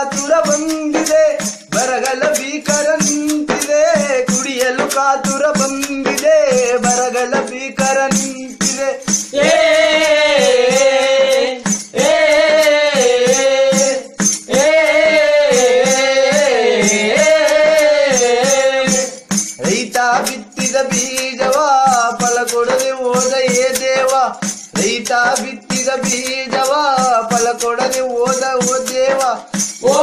ಕಾತುರ ಬಂದಿದೆ ಬರಗಲ ಭೀಕರ ನಿಂತಿದೆ ಕುಡಿಯಲು ಕಾತುರ ಬಂದಿದೆ ಬರಗಲ ಭೀಕರ ನಿಂತಿದೆ ಏ ಏ ರೈತ ಬಿತ್ತಿದ ಬೀಜವ ಫಲ ಕೊಡದೆ ಹೋದ ಏ ದೇವ ರೈತ ಬಿತ್ತಿದ ಬೀಜವ ಫಲ ಕೊಡದೆ ಹೋದ ಓ ದೇವ ಓ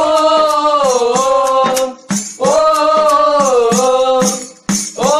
ಓ ಓ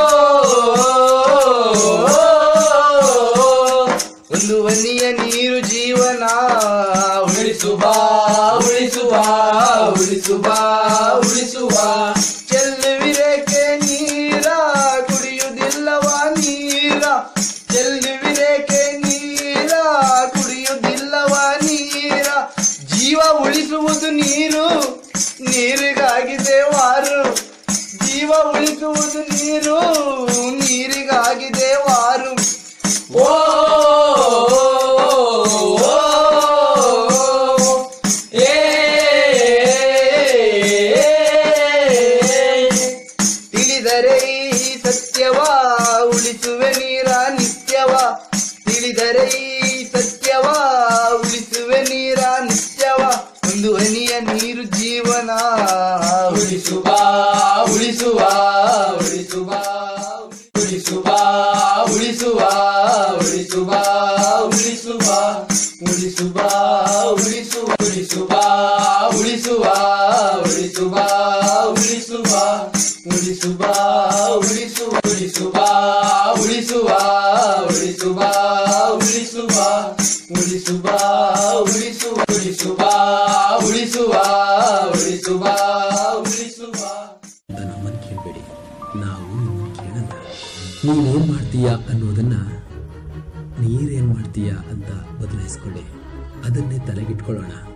ಒಂದು ಹನಿಯ ನೀರು ಜೀವನ ಉಳಿಸುವ ಉಳಿಸುವ ಉಳಿಸುವ ಉಳಿಸುವ ಚೆಲ್ಲುವಿರೇಕೆ ನೀರ ಕುಡಿಯುವುದಿಲ್ಲವ ನೀರ ಚೆಲ್ಲುವಿರೇಕೆ ನೀರ ಕುಡಿಯುವುದಿಲ್ಲವ ನೀರ ಜೀವ ಉಳಿಸುವುದು ನೀರು ನೀರಿಗಾಗಿ ದೇವಾರು ಜೀವ ಉಳಿಸುವುದು ನೀರು ನೀರಿಗಾಗಿ ದೇವಾರು ಓ ಏ ತಿಳಿದರೆ ಈ ಸತ್ಯವ ಉಳಿಸುವೆ ನೀರ ನಿತ್ಯವ ತಿಳಿದರೆ ಈ ಸತ್ಯವ ಉಳಿಸುವೆ ನೀರ ನಿತ್ಯವ ಒಂದು ಹನಿಯ ನೀರು ಜೀವನ ಉಳಿಸುವ ಉಳಿಸುವ ಉಳಿಸುವ ಉಳಿಸುವ ಉಳಿಸುವ ಉಳಿಸುವ ಉಳಿಸುವ ಉಳಿಸುವ ಉಳಿಸುವ ಉಳಿಸುವ ಉಳಿಸುವ ಉಳಿಸುವ ಉಳಿಸುವ ಉಳಿಸುವ ಉಳಿಸು ಉಳಿಸುವ ಉಳಿಸುವ ಉಳಿಸುವ ಉಳಿಸುವ ಉಳಿಸುವ ಉಳಿಸು ಉಳಿಸುವ ಉಳಿಸುವ ಉಳಿಸುವ ಉಳಿಸುವ ಅಂತ ನಮ್ಮನ್ನು ಕೇಳಬೇಡಿ ನಾವು ನಿಮ್ಮನ್ನು ಕೇಳಲ್ಲ ನೀನೇನ್ ಮಾಡ್ತೀಯ ಅನ್ನೋದನ್ನ ನೀರೇನ್ ಮಾಡ್ತೀಯ ಅಂತ ಬದಲಾಯಿಸ್ಕೊಳ್ಳಿ ಅದನ್ನೇ ತಲೆಗಿಟ್ಕೊಳ್ಳೋಣ